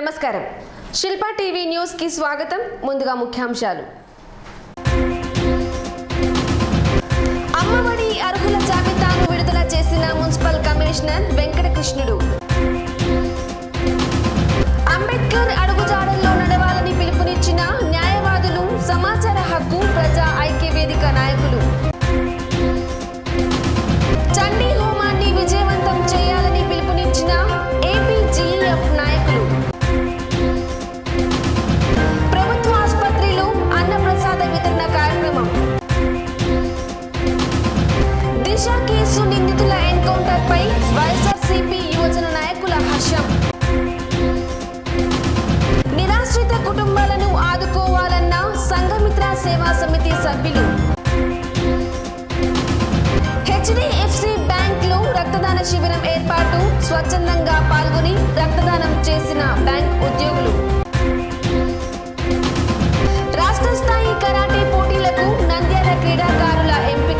నమస్కారం Shilpa TV news కి స్వాగతం ముందుగా ముఖ్యాంశాలు అమ్మఒడి అర్హుల జాబితాను విడుదల చేసిన మున్సిపల్ కమిషనర్ వెంకటకృష్ణుడు అంబేద్కర్ అడుగుజాడల్లో నడవాలని పిలుపునిచ్చిన న్యాయవాదులు సమాచార హక్కు ప్రజా ఐక్య వేదిక నాయకులు చండీ హోమాన్ని విజయవంతం చేయాలని పిలుపునిచ్చిన ఏపీ జీఎఫ్ నాయకులు ప్రభుత్వ ఆసుపత్రిలో అన్నప్రసాద వితరణ కార్యక్రమం దిశ కేసు నిందితుల ఎన్కౌంటర్ పై వైఎస్ఆర్సీపీ యువజన నాయకుల హర్షం నిరాశ్రిత కుటుంబాలను ఆదుకోవాలన్న సంఘమిత్ర సేవా సమితి సభ్యులు హెచ్డిఎఫ్సి బ్యాంక్ లో రక్తదాన శిబిరం ఏర్పాటు స్వచ్ఛందంగా పాల్గొని రక్తదానం చేసిన బ్యాంక్ ఉద్యోగులు రాష్ట్ర స్థాయి కరాటే పోటీలకు నంద్యాల క్రీడాకారుల ఎంపిక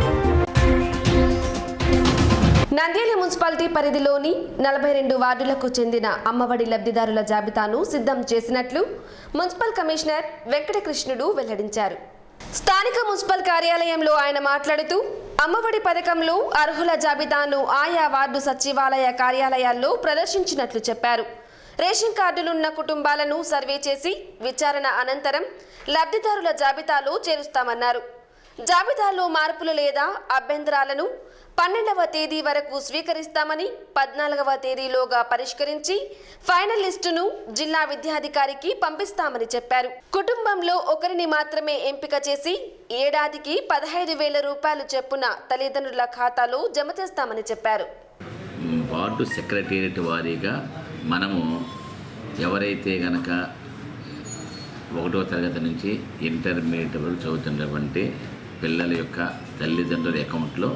నంద్యాల మున్సిపాలిటీ పరిధిలోని నలభై రెండు వార్డులకు చెందిన అమ్మఒడి లబ్ధిదారుల జాబితాను సిద్ధం చేసినట్లు మున్సిపల్ కమిషనర్ వెంకటకృష్ణుడు వెల్లడించారు స్థానిక మున్సిపల్ కార్యాలయంలో ఆయన మాట్లాడుతూ అమ్మఒడి పథకంలో అర్హుల జాబితాను ఆయా వార్డు సచివాలయ కార్యాలయాల్లో ప్రదర్శించినట్లు చెప్పారు రేషన్ కార్డులున్న కుటుంబాలను సర్వే చేసి విచారణ అనంతరం లబ్ధిదారుల జాబితాలో చేరుస్తామన్నారు జాబితాలో మార్పులు లేదా అభ్యంతరాలను పన్నెండవ తేదీ వరకు స్వీకరిస్తామని పద్నాలుగవ తేదీలోగా పరిష్కరించి ఫైనల్ లిస్టును జిల్లా విద్యాధికారికి పంపిస్తామని చెప్పారు కుటుంబంలో ఒకరిని మాత్రమే ఎంపిక చేసి ఏడాదికి పదహైదు వేల రూపాయలు చెప్పున తల్లిదండ్రుల ఖాతాలో జమ చేస్తామని చెప్పారు వార్డు సెక్రటేరియట్ వారీగా మనము ఎవరైతే గనక ఒకటో తరగతి నుంచి ఇంటర్మీడియట్ వరకు చదువుతున్నటువంటి పిల్లల యొక్క తల్లిదండ్రుల అకౌంట్లో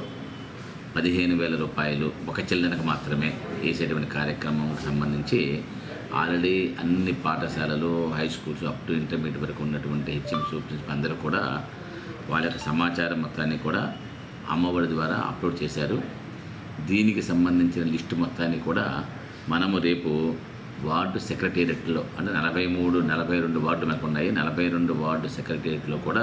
పదిహేను వేల రూపాయలు ఒక చిల్డ్రన్కి మాత్రమే వేసేటువంటి కార్యక్రమంకి సంబంధించి ఆల్రెడీ అన్ని పాఠశాలలు high schools up to intermediate వరకు ఉన్నటువంటి హెచ్ఎం ప్రిన్సిపల్ అందరూ కూడా వాళ్ళ యొక్క సమాచారం మొత్తాన్ని కూడా అమ్మఒడి ద్వారా అప్లోడ్ చేశారు దీనికి సంబంధించిన లిస్టు మొత్తాన్ని కూడా మనము రేపు వార్డు సెక్రటేరియట్లో అంటే నలభై మూడు నలభై రెండు వార్డు మనకు ఉన్నాయి నలభై రెండు వార్డు సెక్రటేరియట్లో కూడా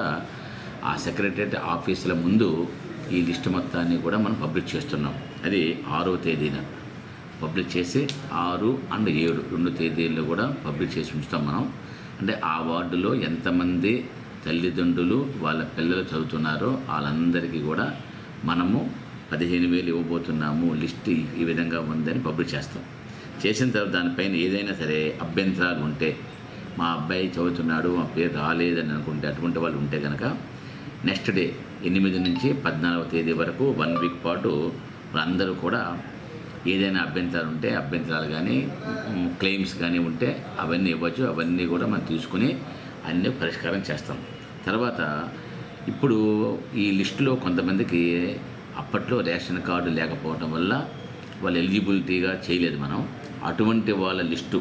ఆ సెక్రటేరియట్ ఆఫీసుల ముందు ఈ లిస్టు మొత్తాన్ని కూడా మనం పబ్లిష్ చేస్తున్నాం అది ఆరో తేదీన పబ్లిష్ చేసి ఆరు అండ్ ఏడు రెండు తేదీల్లో కూడా పబ్లిష్ చేసి ఉంచుతాం మనం అంటే ఆ వార్డులో ఎంతమంది తల్లిదండ్రులు వాళ్ళ పిల్లలు చదువుతున్నారో వాళ్ళందరికీ కూడా మనము పదిహేను వేలు ఇవ్వబోతున్నాము లిస్ట్ ఈ- ఈ విధంగా ఉందని పబ్లిష్ చేస్తాం చేసిన తర్వాత దానిపైన ఏదైనా సరే అభ్యంతరాలు ఉంటే మా అబ్బాయి చదువుతున్నాడు మా పేరు రాలేదని అనుకుంటే అటువంటి వాళ్ళు ఉంటే కనుక నెక్స్ట్ డే ఎనిమిది నుంచి పద్నాలుగవ తేదీ వరకు వన్ వీక్ పాటు వాళ్ళందరూ కూడా ఏదైనా అభ్యంతరాలు ఉంటే అభ్యంతరాలు కానీ క్లెయిమ్స్ కానీ ఉంటే అవన్నీ ఇవ్వచ్చు అవన్నీ కూడా మనం తీసుకుని అన్నీ పరిష్కారం చేస్తాం తర్వాత ఇప్పుడు ఈ లిస్టులో కొంతమందికి అప్పట్లో రేషన్ కార్డు లేకపోవటం వల్ల వాళ్ళు ఎలిజిబిలిటీగా చేయలేదు మనం అటువంటి వాళ్ళ లిస్టు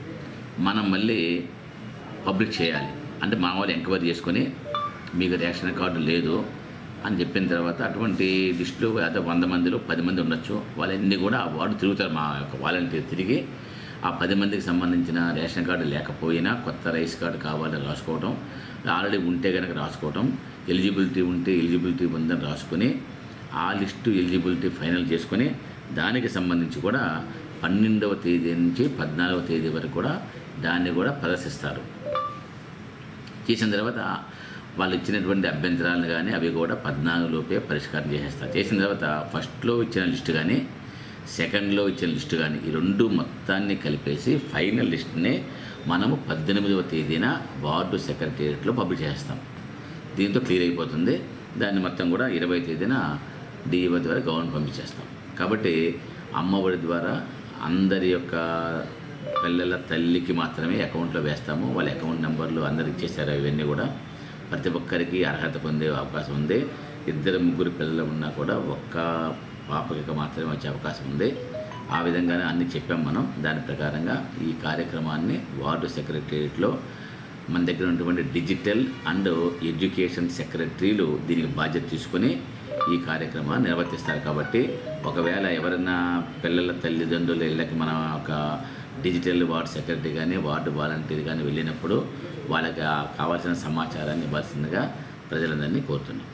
మనం మళ్ళీ పబ్లిక్ చేయాలి అంటే మా వాళ్ళు ఎంక్వైరీ చేసుకొని మీకు రేషన్ కార్డు లేదు అని చెప్పిన తర్వాత అటువంటి లిస్టులో అదే వంద మందిలో పది మంది ఉండొచ్చు వాళ్ళన్నీ కూడా ఆ వార్డు తిరుగుతారు మా యొక్క వాలంటీర్ తిరిగి ఆ పది మందికి సంబంధించిన రేషన్ కార్డు లేకపోయినా కొత్త రైస్ కార్డు కావాలని రాసుకోవడం ఆల్రెడీ ఉంటే కనుక రాసుకోవడం ఎలిజిబిలిటీ ఉంటే ఎలిజిబిలిటీ ఉందని రాసుకొని ఆ లిస్టు ఎలిజిబిలిటీ ఫైనల్ చేసుకొని దానికి సంబంధించి కూడా పన్నెండవ తేదీ నుంచి పద్నాలుగవ తేదీ వరకు కూడా దాన్ని కూడా ప్రదర్శిస్తారు చేసిన తర్వాత వాళ్ళు ఇచ్చినటువంటి అభ్యంతరాలను కానీ అవి కూడా పద్నాలుగు లోపే పరిష్కారం చేసేస్తారు చేసిన తర్వాత ఫస్ట్లో ఇచ్చిన లిస్టు కానీ సెకండ్లో ఇచ్చిన లిస్టు కానీ ఈ రెండు మొత్తాన్ని కలిపేసి ఫైనల్ లిస్ట్ని మనము పద్దెనిమిదవ తేదీన వార్డు సెక్రటేరియట్లో పబ్లిష్ చేస్తాం దీంతో క్లియర్ అయిపోతుంది దాన్ని మొత్తం కూడా ఇరవై తేదీన డిఈఓ ద్వారా గవర్నమెంట్ పంపించేస్తాం కాబట్టి అమ్మఒడి ద్వారా అందరి యొక్క పిల్లల తల్లికి మాత్రమే అకౌంట్లో వేస్తాము వాళ్ళ అకౌంట్ నెంబర్లు అందరికి ఇచ్చేసారు ఇవన్నీ కూడా ప్రతి ఒక్కరికి అర్హత పొందే అవకాశం ఉంది ఇద్దరు ముగ్గురు పిల్లలు ఉన్నా కూడా ఒక్క పాపకి మాత్రమే వచ్చే అవకాశం ఉంది ఆ విధంగానే అన్ని చెప్పాం మనం దాని ప్రకారంగా ఈ కార్యక్రమాన్ని వార్డు సెక్రటేరియట్లో మన దగ్గర ఉన్నటువంటి డిజిటల్ అండ్ ఎడ్యుకేషన్ సెక్రటరీలు దీనికి బాధ్యత తీసుకొని ఈ కార్యక్రమాన్ని నిర్వర్తిస్తారు కాబట్టి ఒకవేళ ఎవరైనా పిల్లల తల్లిదండ్రుల ఇళ్ళకి మన ఒక డిజిటల్ వార్డు సెక్రటరీ కానీ వార్డు వాలంటీర్ కానీ వెళ్ళినప్పుడు వాళ్ళకి ఆ కావాల్సిన సమాచారాన్ని ఇవ్వాల్సిందిగా ప్రజలందరినీ కోరుతున్నాం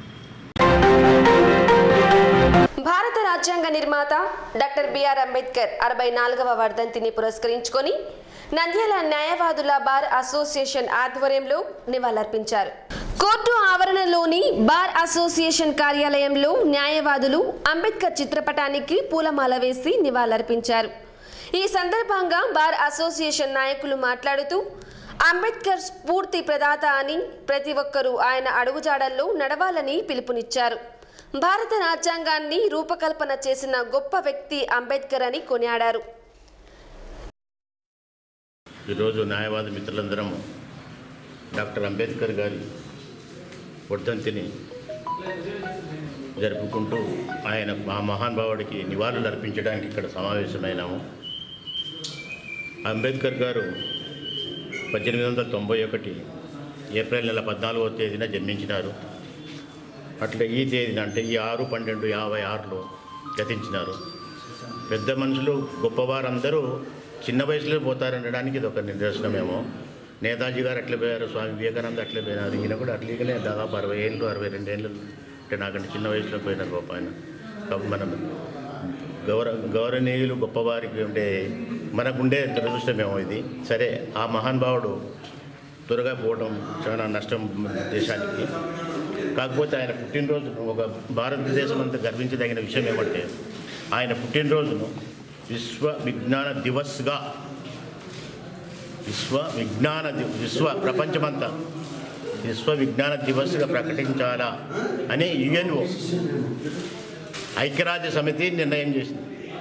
భారత రాజ్యాంగ నిర్మాత డాక్టర్ బిఆర్ అంబేద్కర్ అరవై నాలుగవ వర్ధంతిని పురస్కరించుకొని నంద్యాల న్యాయవాదుల బార్ అసోసియేషన్ ఆధ్వర్యంలో నివాళులర్పించారు కోర్టు ఆవరణలోని బార్ అసోసియేషన్ కార్యాలయంలో న్యాయవాదులు అంబేద్కర్ చిత్రపటానికి పూలమాల వేసి నివాళులర్పించారు ఈ సందర్భంగా బార్ అసోసియేషన్ నాయకులు మాట్లాడుతూ అంబేద్కర్ స్ఫూర్తి ప్రదాత అని ప్రతి ఒక్కరూ ఆయన అడుగుజాడల్లో నడవాలని పిలుపునిచ్చారు భారత రాజ్యాంగాన్ని రూపకల్పన చేసిన గొప్ప వ్యక్తి అంబేద్కర్ అని కొనియాడారు ఈరోజు న్యాయవాద మిత్రులందరం డాక్టర్ అంబేద్కర్ గారి వర్ధంతిని జరుపుకుంటూ ఆయన ఆ మహానుభావుడికి నివాళులు అర్పించడానికి ఇక్కడ సమావేశమైనాము అంబేద్కర్ గారు పద్దెనిమిది వందల తొంభై ఒకటి ఏప్రిల్ నెల పద్నాలుగవ తేదీన జన్మించినారు అట్లా ఈ తేదీన అంటే ఈ ఆరు పన్నెండు యాభై ఆరులో గతించినారు పెద్ద మనుషులు గొప్పవారందరూ చిన్న వయసులో పోతారనడానికి ఇది ఒక నిదర్శనమేమో నేతాజీ గారు అట్లా పోయారు స్వామి వివేకానంద అట్లే పోయినారు ఈయన కూడా అట్లీగలే దాదాపు అరవై ఏళ్ళు అరవై రెండు ఏళ్ళు అంటే నాకంటే చిన్న వయసులో పోయినారు గొప్ప ఆయన కాబట్టి మనం గౌర గౌరవనీయులు గొప్పవారికి ఉండే మనకుండే దురదృష్టమేమో ఇది సరే ఆ మహానుభావుడు త్వరగా పోవడం చాలా నష్టం దేశానికి కాకపోతే ఆయన పుట్టినరోజును ఒక భారతదేశం అంతా గర్వించదగిన విషయం ఏమంటే ఆయన పుట్టినరోజును విశ్వ విజ్ఞాన దివస్గా విశ్వ విజ్ఞాన ది- విశ్వ ప్రపంచమంతా విశ్వ విజ్ఞాన దివస్గా ప్రకటించాలా అని యుఎన్ఓ ఐక్యరాజ్య సమితి నిర్ణయం చేసింది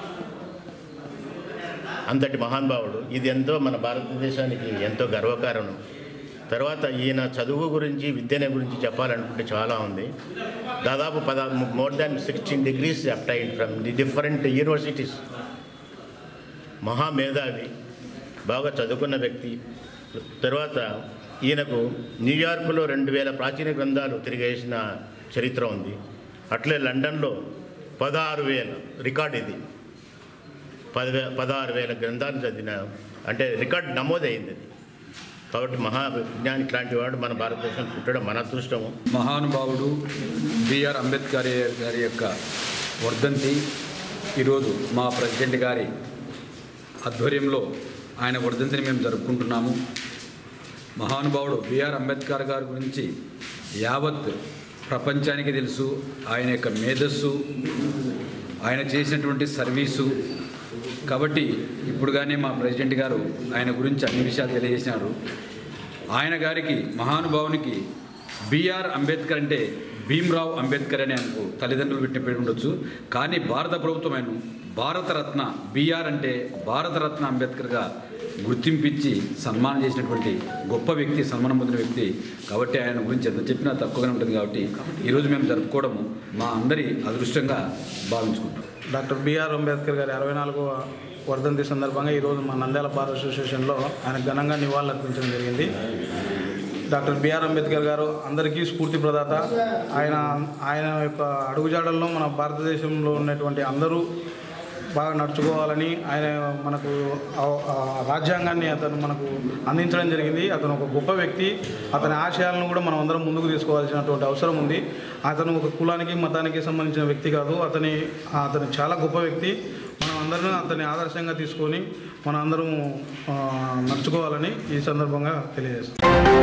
అంతటి మహానుభావుడు ఇది ఎంతో మన భారతదేశానికి ఎంతో గర్వకారణం తర్వాత ఈయన చదువు గురించి విద్యను గురించి చెప్పాలనుకుంటే చాలా ఉంది దాదాపు పద more than sixteen degrees obtained from the different universities మహామేధావి బాగా చదువుకున్న వ్యక్తి తర్వాత ఈయనకు న్యూయార్క్లో రెండు వేల ప్రాచీన గ్రంథాలు తిరిగేసిన చరిత్ర ఉంది అట్లే లండన్లో పదహారు వేల రికార్డ్ ఇది పదివే పదహారు వేల గ్రంథాలు చదివిన అంటే రికార్డ్ నమోదైంది అది కాబట్టి మహా విజ్ఞాని ఇట్లాంటి వాడు మన భారతదేశం పుట్టడం మన అదృష్టము మహానుభావుడు బిఆర్ అంబేద్కర్ గారి యొక్క వర్ధంతి ఈరోజు మా ప్రెసిడెంట్ గారి ఆధ్వర్యంలో ఆయన వర్ధంతిని మేము జరుపుకుంటున్నాము మహానుభావుడు బిఆర్ అంబేద్కర్ గారి గురించి యావత్ ప్రపంచానికి తెలుసు ఆయన యొక్క మేధస్సు ఆయన చేసినటువంటి సర్వీసు కాబట్టి ఇప్పుడుగానే మా ప్రెసిడెంట్ గారు ఆయన గురించి అన్ని విషయాలు తెలియజేసినారు ఆయన గారికి మహానుభావునికి బిఆర్ అంబేద్కర్ అంటే భీమ్రావ్ అంబేద్కర్ అని ఆయనకు తల్లిదండ్రులు పెట్టిన పేరు ఉండొచ్చు కానీ భారత ప్రభుత్వం ఆయన భారతరత్న బిఆర్ అంటే భారతరత్న అంబేద్కర్గా గుర్తింపిచ్చి సన్మానం చేసినటువంటి గొప్ప వ్యక్తి సన్మానం పొందిన వ్యక్తి కాబట్టి ఆయన గురించి ఎంత చెప్పినా తక్కువగానే ఉంటుంది కాబట్టి ఈరోజు మేము జరుపుకోవడము మా అందరి అదృష్టంగా భావించుకుంటాం డాక్టర్ బిఆర్ అంబేద్కర్ గారి అరవై నాలుగవ వర్ధంతి సందర్భంగా ఈరోజు మా నంద్యాల బార్ అసోసియేషన్లో ఆయన ఘనంగా నివాళులు అర్పించడం జరిగింది డాక్టర్ బిఆర్ అంబేద్కర్ గారు అందరికీ స్ఫూర్తి ప్రదాత ఆయన ఆయన యొక్క అడుగుజాడల్లో మన భారతదేశంలో ఉన్నటువంటి అందరూ బాగా నడుచుకోవాలని ఆయన మనకు ఆ- ఆ రాజ్యాంగాన్ని అతను మనకు అందించడం జరిగింది అతను ఒక గొప్ప వ్యక్తి అతని ఆశయాలను కూడా మనం అందరం ముందుకు తీసుకోవాల్సినటువంటి అవసరం ఉంది అతను ఒక కులానికి మతానికి సంబంధించిన వ్యక్తి కాదు అతని అతను చాలా గొప్ప వ్యక్తి మనం అందరం అతన్ని ఆదర్శంగా తీసుకొని మనం అందరం ఆ, నడుచుకోవాలని ఈ సందర్భంగా తెలియజేస్తాం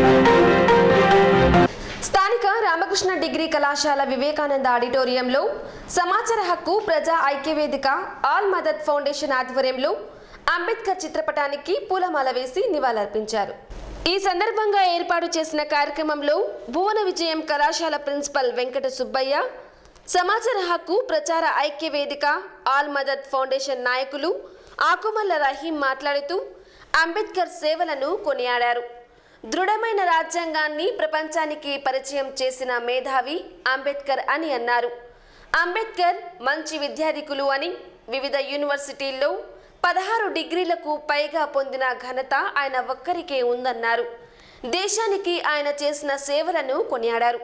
స్థానిక రామకృష్ణ డిగ్రీ కళాశాల వివేకానంద ఆడిటోరియంలో సమాచార హక్కు ప్రజా ఐక్యవేదిక ఆల్ మదద్ ఫౌండేషన్ ఆధ్వర్యంలో అంబేద్కర్ చిత్రపటానికి పూలమాల వేసి నివాళులర్పించారు ఈ సందర్భంగా ఏర్పాటు చేసిన కార్యక్రమంలో భువన విజయం కళాశాల ప్రిన్సిపల్ వెంకట సుబ్బయ్య సమాచార హక్కు ప్రచార ఐక్య వేదిక ఆల్ మదద్ ఫౌండేషన్ నాయకులు ఆకుమల్ల రహీం మాట్లాడుతూ అంబేద్కర్ సేవలను కొనియాడారు దృఢమైన రాజ్యాంగాన్ని ప్రపంచానికి పరిచయం చేసిన మేధావి అంబేద్కర్ అని అన్నారు అంబేద్కర్ మంచి విద్యాధికులు అని వివిధ యూనివర్సిటీల్లో పదహారు డిగ్రీలకు పైగా పొందిన ఘనత ఆయన ఒక్కరికే ఉందన్నారు దేశానికి ఆయన చేసిన సేవలను కొనియాడారు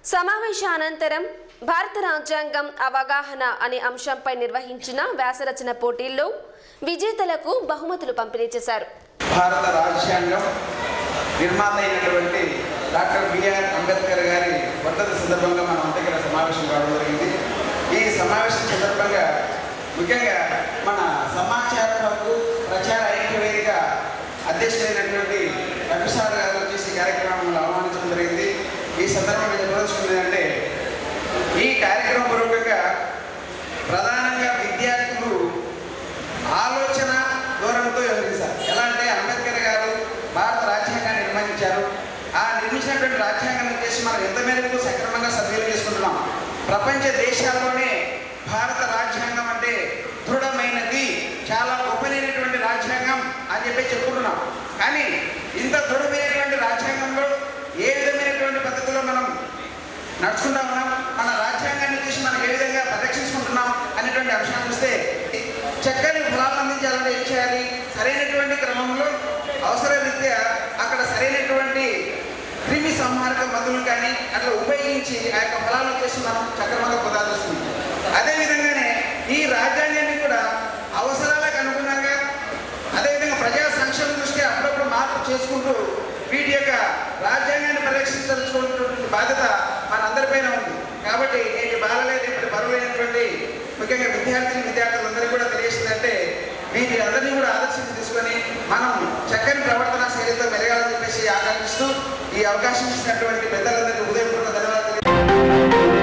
సమావేశ అనంతరం భారత రాజ్యాంగం అవగాహన అనే అంశంపై నిర్వహించిన వ్యాసరచన పోటీల్లో విజేతలకు బహుమతులు పంపిణీ చేశారు భారత రాజ్యాంగం నిర్మాత అయినటువంటి డాక్టర్ బిఆర్ అంబేద్కర్ గారి వర్ధంతి సందర్భంగా మనం అంతా ఇక్కడ సమావేశం కావడం జరిగింది ఈ సమావేశం సందర్భంగా ముఖ్యంగా మన సమాచార హక్కు ప్రచార ఐక్య వేదిక అధ్యక్షుడైనటువంటి రవిసార్ గారు వచ్చేసి ఈ కార్యక్రమంలో ఆహ్వానించడం జరిగింది ఈ సందర్భంగా చెప్పదలుచుకున్నది అంటే ఈ కార్యక్రమం పూర్వకంగా ప్రధానంగా విద్యార్థులు ఆలోచన ధోరణితో వ్యవహరిస్తారు ఎలా అంటే అంబేద్కర్ గారు భారత రాజ్యాంగాన్ని నిర్మించారు ఆ నిర్మించినటువంటి రాజ్యాంగం వచ్చేసి మనం ఎంత మేరకు సక్రమంగా సద్వినియోగం చేసుకుంటున్నాం ప్రపంచ దేశాల్లోనే భారత రాజ్యాంగం అంటే దృఢమైనది చాలా గొప్పనైనటువంటి రాజ్యాంగం అని చెప్పి చెప్పుకుంటున్నాం కానీ ఇంత దృఢమైనటువంటి రాజ్యాంగంలో ఏ విధమైనటువంటి పద్ధతిలో మనం నడుచుకుంటా ఉన్నాం మన రాజ్యాంగాన్ని చూసి మనం ఏ విధంగా పరిరక్షించుకుంటున్నాం అనేటువంటి అంశాన్ని చూస్తే చక్కని ఫలాలను అందించాలంటే ఏం చేయాలి సరైనటువంటి క్రమంలో అవసరరీత్యా అక్కడ సరైనటువంటి క్రిమి సంహారక మందులు కానీ అట్లా ఉపయోగించి ఆ యొక్క ఫలాలను వచ్చేసి మనం చక్రమంగా పొందాల్సి వస్తుంది అదేవిధంగానే ఈ రాజ్యాంగాన్ని కూడా అవసరాలకు అనుగుణంగా అదేవిధంగా ప్రజా సంక్షేమం దృష్ట్యా అప్పుడప్పుడు మార్పు చేసుకుంటూ వీటి యొక్క రాజ్యాంగాన్ని పరిరక్షించాల్సినటువంటి బాధ్యత మనందరిపైన ఉంది కాబట్టి నేటి బాలలే రేపటి బరువులైనటువంటి ముఖ్యంగా విద్యార్థిని విద్యార్థులందరికీ కూడా తెలియజేసిందంటే వీటి అందరినీ కూడా ఆదర్శంగా తీసుకొని మనం చక్కని ప్రవర్తన శైలితో మెరగాలని చెప్పేసి ఆకాంక్షిస్తూ ఈ అవకాశం ఇచ్చినటువంటి పెద్దలందరికీ ఉదయపూర్వక ధన్యవాదాలు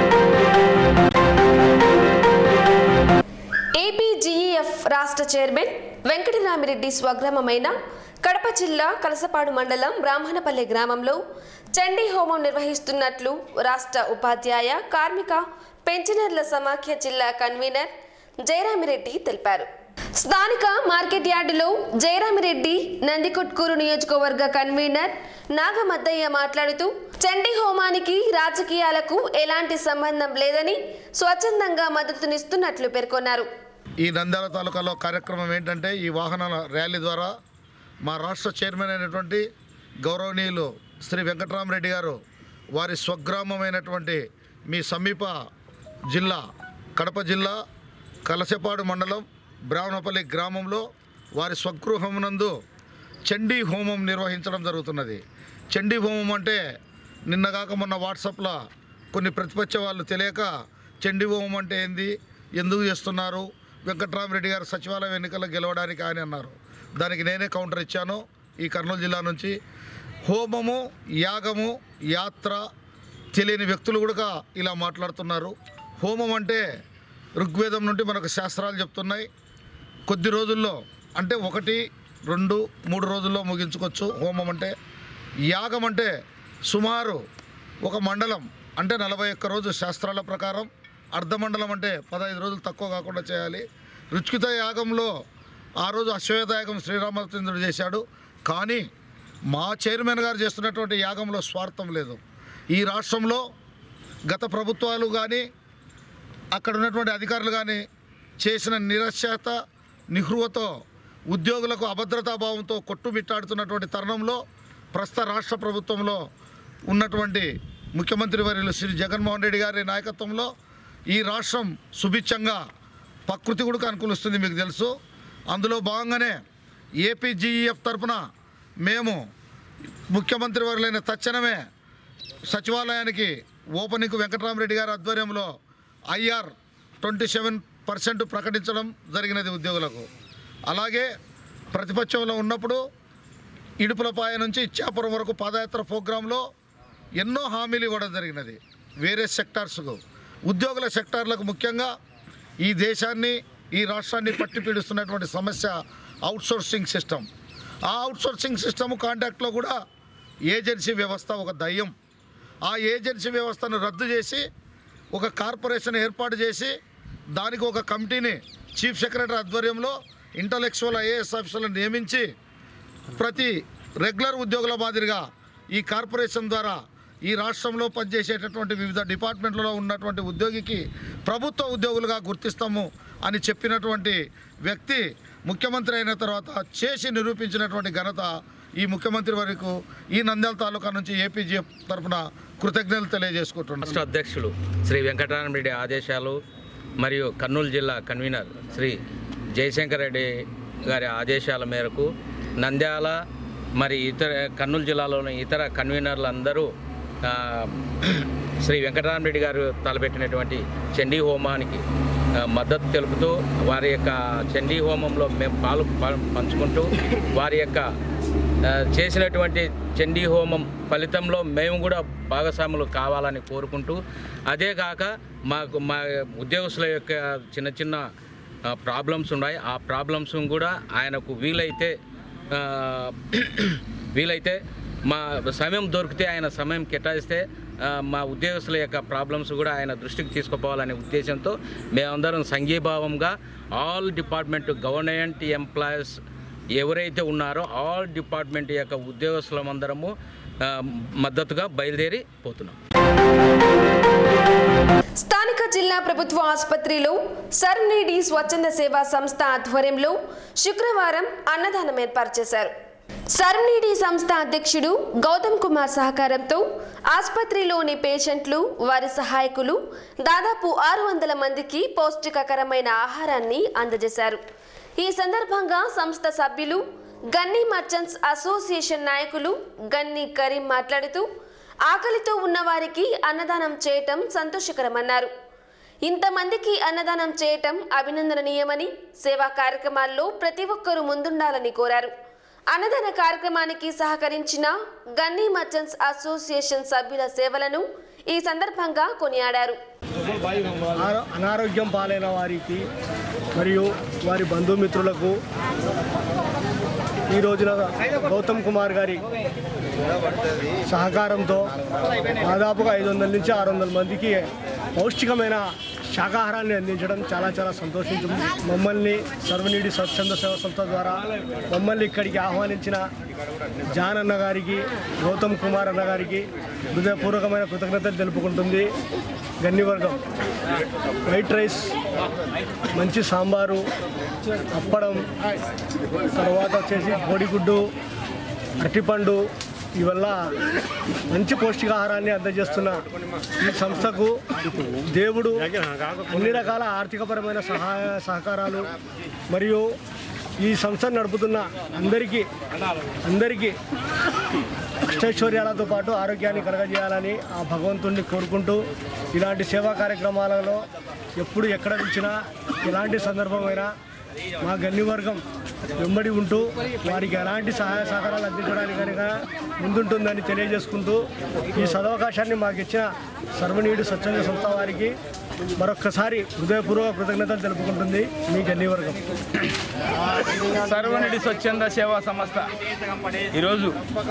ఏపీజీఈఎఫ్ రాష్ట్ర చైర్మన్ వెంకటరామిరెడ్డి స్వగ్రామమైన కడప జిల్లా కలసపాడు మండలం బ్రాహ్మణపల్లి గ్రామంలో చండీ హోమం నిర్వహిస్తున్నట్లు రాష్ట్ర ఉపాధ్యాయ కార్మిక పెన్షనర్ల సమాఖ్య జిల్లా కన్వీనర్ జయరామిరెడ్డి తెలిపారు స్థానిక మార్కెట్ యార్డులో జయరామిరెడ్డి నందికొట్కూరు నియోజకవర్గ కన్వీనర్ నాగమద్దయ్య మాట్లాడుతూ చండీ హోమానికి రాజకీయాలకు ఎలాంటి సంబంధం లేదని స్వచ్ఛందంగా మద్దతునిస్తున్నట్లు పేర్కొన్నారు ఈ నంద్యాల తాలూకాలో కార్యక్రమం ఏంటంటే ఈ వాహనాల ర్యాలీ ద్వారా మా రాష్ట్ర చైర్మన్ అయినటువంటి గౌరవనీయులు శ్రీ వెంకటరామరెడ్డి గారు వారి స్వగ్రామమైనటువంటి మీ సమీప జిల్లా కడప జిల్లా కలసపాడు మండలం బ్రాహ్మణపల్లి గ్రామంలో వారి స్వగృహమునందు చండీ హోమం నిర్వహించడం జరుగుతున్నది చండీ హోమం అంటే నిన్నగాక మొన్న వాట్సాప్లో కొన్ని ప్రతిపక్ష వాళ్ళు తెలియక చండీ హోమం అంటే ఏంది ఎందుకు చేస్తున్నారు వెంకట్రామరెడ్డి గారు సచివాలయం ఎన్నికల్లో గెలవడానికి ఆయన అన్నారు దానికి నేనే కౌంటర్ ఇచ్చాను ఈ కర్నూలు జిల్లా నుంచి హోమము యాగము యాత్ర తెలియని వ్యక్తులు కూడా ఇలా మాట్లాడుతున్నారు హోమం అంటే ఋగ్వేదం నుండి మనకు శాస్త్రాలు చెప్తున్నాయి కొద్ది రోజుల్లో అంటే ఒకటి రెండు మూడు రోజుల్లో ముగించుకోవచ్చు హోమం అంటే యాగం అంటే సుమారు ఒక మండలం అంటే నలభై ఒక్క రోజు శాస్త్రాల ప్రకారం అర్ధమండలం అంటే పదహైదు రోజులు తక్కువ కాకుండా చేయాలి రుచికిత యాగంలో ఆ రోజు అశ్వమేధ యాగం శ్రీరామచంద్రుడు చేశాడు కానీ మా చైర్మన్ గారు చేస్తున్నటువంటి యాగంలో స్వార్థం లేదు ఈ రాష్ట్రంలో గత ప్రభుత్వాలు కానీ అక్కడ ఉన్నటువంటి అధికారులు కానీ చేసిన నిరశ్యత నిహృవతో ఉద్యోగులకు అభద్రతాభావంతో కొట్టుమిట్టాడుతున్నటువంటి తరుణంలో ప్రస్తుత రాష్ట్ర ప్రభుత్వంలో ఉన్నటువంటి ముఖ్యమంత్రి వర్యులు శ్రీ జగన్మోహన్ రెడ్డి గారి నాయకత్వంలో ఈ రాష్ట్రం సుభిక్షంగా ప్రకృతి కూడా అనుకూలిస్తుంది మీకు తెలుసు అందులో భాగంగానే ఏపీజీఈఎఫ్ తరపున మేము ముఖ్యమంత్రి వర్యులైన తక్షణమే సచివాలయానికి ఓపెనింగ్ వెంకటరామరెడ్డి గారి ఆధ్వర్యంలో ఐఆర్ ట్వంటీ సెవెన్ పర్సెంట్ ప్రకటించడం జరిగినది ఉద్యోగులకు అలాగే ప్రతిపక్షంలో ఉన్నప్పుడు ఇడుపులపాయ నుంచి ఇచ్చాపురం వరకు పాదయాత్ర ప్రోగ్రాంలో ఎన్నో హామీలు ఇవ్వడం జరిగినది వేరే సెక్టార్స్కు ఉద్యోగుల సెక్టార్లకు ముఖ్యంగా ఈ దేశాన్ని ఈ రాష్ట్రాన్ని పట్టి పీడిస్తున్నటువంటి సమస్య అవుట్సోర్సింగ్ సిస్టమ్ ఆ అవుట్సోర్సింగ్ సిస్టమ్ కాంటాక్ట్లో కూడా ఏజెన్సీ వ్యవస్థ ఒక దయ్యం ఆ ఏజెన్సీ వ్యవస్థను రద్దు చేసి ఒక కార్పొరేషన్ ఏర్పాటు చేసి దానికి ఒక కమిటీని చీఫ్ సెక్రటరీ ఆధ్వర్యంలో ఇంటలెక్చువల్ ఐఏఎస్ ఆఫీసర్లను నియమించి ప్రతి రెగ్యులర్ ఉద్యోగుల మాదిరిగా ఈ కార్పొరేషన్ ద్వారా ఈ రాష్ట్రంలో పనిచేసేటటువంటి వివిధ డిపార్ట్మెంట్లలో ఉన్నటువంటి ఉద్యోగికి ప్రభుత్వ ఉద్యోగులుగా గుర్తిస్తాము అని చెప్పినటువంటి వ్యక్తి ముఖ్యమంత్రి అయిన తర్వాత చేసి నిరూపించినటువంటి ఘనత ఈ ముఖ్యమంత్రి వరకు ఈ నంద్యాల తాలూకా నుంచి ఏపీజీ తరఫున కృతజ్ఞతలు తెలియజేసుకుంటున్నాను రాష్ట్ర అధ్యక్షులు శ్రీ వెంకటరామరెడ్డి ఆదేశాలు మరియు కర్నూలు జిల్లా కన్వీనర్ శ్రీ జయశంకర్ రెడ్డి గారి ఆదేశాల మేరకు నంద్యాల మరి ఇతర కర్నూలు జిల్లాలోని ఇతర కన్వీనర్లు అందరూ ఆ, శ్రీ వెంకటరామరెడ్డి గారు తలపెట్టినటువంటి చండీ హోమానికి ఆ, మద్దతు తెలుపుతూ వారి యొక్క చండీ హోమంలో మేము పాలు ప- పంచుకుంటూ వారి యొక్క ఆ, చేసినటువంటి చండీ హోమం ఫలితంలో మేము కూడా భాగస్వాములు కావాలని కోరుకుంటూ అదే కాక మాకు మా ఉద్యోగస్తుల యొక్క చిన్న చిన్న ప్రాబ్లమ్స్ ఉన్నాయి ఆ ప్రాబ్లమ్స్ కూడా ఆయనకు వీలైతే ఆ, వీలైతే మా సమయం దొరికితే ఆయన సమయం కేటాయిస్తే ఆ, మా ఉద్యోగస్తుల యొక్క ప్రాబ్లమ్స్ కూడా ఆయన దృష్టికి తీసుకుపోవాలనే ఉద్దేశంతో మేమందరం సంఘీభావంగా ఆల్ డిపార్ట్మెంట్ గవర్నమెంట్ ఎంప్లాయీస్ ఎవరైతే ఉన్నారో ఆల్ డిపార్ట్మెంట్ యొక్క ఉద్యోగస్తులమందరము ఆ, మద్దతుగా బయలుదేరి పోతున్నాం స్థానిక జిల్లా ప్రభుత్వ ఆసుపత్రిలో సర్నీడి స్వచ్ఛంద సేవా సంస్థ ఆధ్వర్యంలో శుక్రవారం అన్నదానం ఏర్పాటు చేశారు సర్నీడి సంస్థ అధ్యక్షుడు గౌతమ్ కుమార్ సహకారంతో ఆసుపత్రిలోని పేషెంట్లు వారి సహాయకులు దాదాపు ఆరు వందల మందికి పౌష్టికకరమైన ఆహారాన్ని అందజేశారు ఈ సందర్భంగా సంస్థ సభ్యులు గన్నీ మర్చెంట్స్ అసోసియేషన్ నాయకులు గన్నీ కరీం మాట్లాడుతూ ఆకలితో ఉన్న వారికి అన్నదానం చేయటం సంతోషకరమన్నారు ఇంతమందికి అన్నదానం చేయటం అభినందనీయమని సేవా కార్యక్రమాల్లో ప్రతి ఒక్కరూ ముందుండాలని కోరారు అన్నదాన కార్యక్రమానికి సహకరించిన గన్నీ మర్చెంట్స్ అసోసియేషన్ సభ్యుల సేవలను ఈ సందర్భంగా కొనియాడారు ఆరో- అనారోగ్యం పాలైన వారికి మరియు వారి బంధుమిత్రులకు ఈ రోజున గౌతమ్ కుమార్ గారి సహకారంతో దాదాపుగా ఐదు వందల నుంచి ఆరు వందల మందికి పౌష్టికమైన శాకాహారాన్ని అందించడం చాలా చాలా సంతోషించింది మమ్మల్ని సర్వనీడి స్వచ్ఛంద సేవ సంస్థ ద్వారా మమ్మల్ని ఇక్కడికి ఆహ్వానించిన జాన్ అన్న గారికి గౌతమ్ కుమార్ అన్న గారికి హృదయపూర్వకమైన కృతజ్ఞతలు తెలుపుకుంటుంది గన్నివర్గం వైట్ రైస్ మంచి సాంబారు అప్పడం తర్వాత వచ్చేసి కోడిగుడ్డు అరటిపండు ఇవల్ల మంచి పౌష్టికాహారాన్ని అందజేస్తున్న ఈ సంస్థకు దేవుడు అన్ని రకాల ఆర్థికపరమైన సహాయ సహకారాలు మరియు ఈ సంస్థను నడుపుతున్న అందరికీ అందరికీ అష్టైశ్వర్యాలతో పాటు ఆరోగ్యాన్ని కలగజేయాలని ఆ భగవంతుణ్ణి కోరుకుంటూ ఇలాంటి సేవా కార్యక్రమాలలో ఎప్పుడు ఎక్కడ పిలిచినా ఎలాంటి సందర్భమైనా మా గన్ని వర్గం వెంబడి ఉంటూ వారికి ఎలాంటి సహాయ సహకారాలు అందించడానికి కనుక ముందుంటుందని తెలియజేసుకుంటూ ఈ సదవకాశాన్ని మాకు ఇచ్చిన సర్వనీయుడు స్వచ్ఛంద సంస్థ వారికి మరొక్కసారి హృదయపూర్వక కృతజ్ఞతలు తెలుపుకుంటుంది మీ గన్ని వర్గం సర్వనిధి స్వచ్ఛంద సేవా సంస్థ ఈరోజు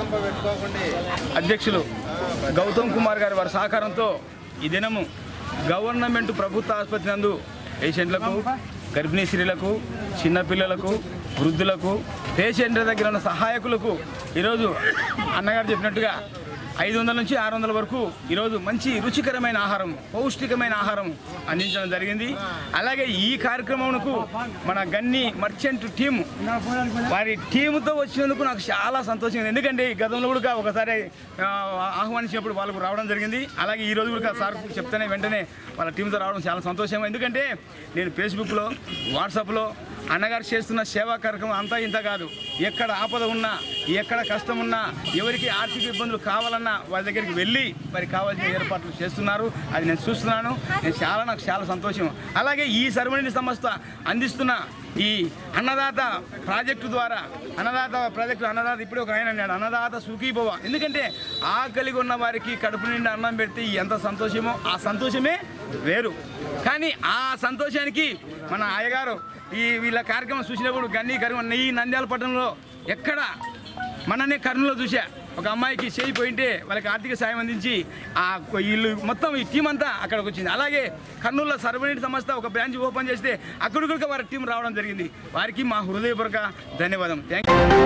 అధ్యక్షులు గౌతమ్ కుమార్ గారి వారి సహకారంతో ఈ దినము గవర్నమెంట్ ప్రభుత్వ ఆసుపత్రి నందు పేషెంట్లకు గర్భిణీ స్త్రీలకు చిన్నపిల్లలకు వృద్ధులకు పేషెంట్ల దగ్గర ఉన్న సహాయకులకు ఈరోజు అన్నగారు చెప్పినట్టుగా ఐదు వందల నుంచి ఆరు వందల వరకు ఈరోజు మంచి రుచికరమైన ఆహారం పౌష్టికమైన ఆహారం అందించడం జరిగింది అలాగే ఈ కార్యక్రమంకు మన గన్ని మర్చెంట్ టీం వారి టీముతో వచ్చినందుకు నాకు చాలా సంతోషంగా ఉంది ఎందుకంటే ఈ గతంలో కూడా ఒకసారి ఆ, ఆహ్వానించినప్పుడు వాళ్ళకు రావడం జరిగింది అలాగే ఈ రోజు కూడా సార్ చెప్తేనే వెంటనే వాళ్ళ టీంతో రావడం చాలా సంతోషంగా ఎందుకంటే నేను ఫేస్బుక్లో వాట్సాప్లో అన్నగారు చేస్తున్న సేవా కార్యక్రమం అంతా ఇంత కాదు ఎక్కడ ఆపద ఉన్నా ఎక్కడ కష్టం ఉన్నా ఎవరికి ఆర్థిక ఇబ్బందులు కావాలన్నా వారి దగ్గరికి వెళ్ళి వారికి కావాల్సిన ఏర్పాట్లు చేస్తున్నారు అది నేను చూస్తున్నాను నేను చాలా నాకు చాలా సంతోషం అలాగే ఈ సర్వనిధి సంస్థ అందిస్తున్న ఈ అన్నదాత ప్రాజెక్టు ద్వారా అన్నదాత ప్రాజెక్టు అన్నదాత ఇప్పుడు ఒక ఆయన అన్నాడు అన్నదాత సుఖీభవ ఎందుకంటే ఆకలిగా ఉన్న వారికి కడుపు నిండా అన్నం పెడితే ఎంత సంతోషమో ఆ సంతోషమే వేరు కానీ ఆ సంతోషానికి మన అయ్యగారు ఈ వీళ్ళ కార్యక్రమం చూసినప్పుడు గన్నీ కార్యక్రమం ఈ నంద్యాల పట్టణంలో ఎక్కడ మననే కర్నూలులో చూసా ఒక అమ్మాయికి చేయి పోయింటే వాళ్ళకి ఆర్థిక సాయం అందించి ఆ వీళ్ళు మొత్తం ఈ టీం అంతా అక్కడికి వచ్చింది అలాగే కర్నూలులో సర్వనీటి సంస్థ ఒక బ్రాంచ్ ఓపెన్ చేస్తే అక్కడ కూడా వారి టీం రావడం జరిగింది వారికి మా హృదయపూర్వక ధన్యవాదం థ్యాంక్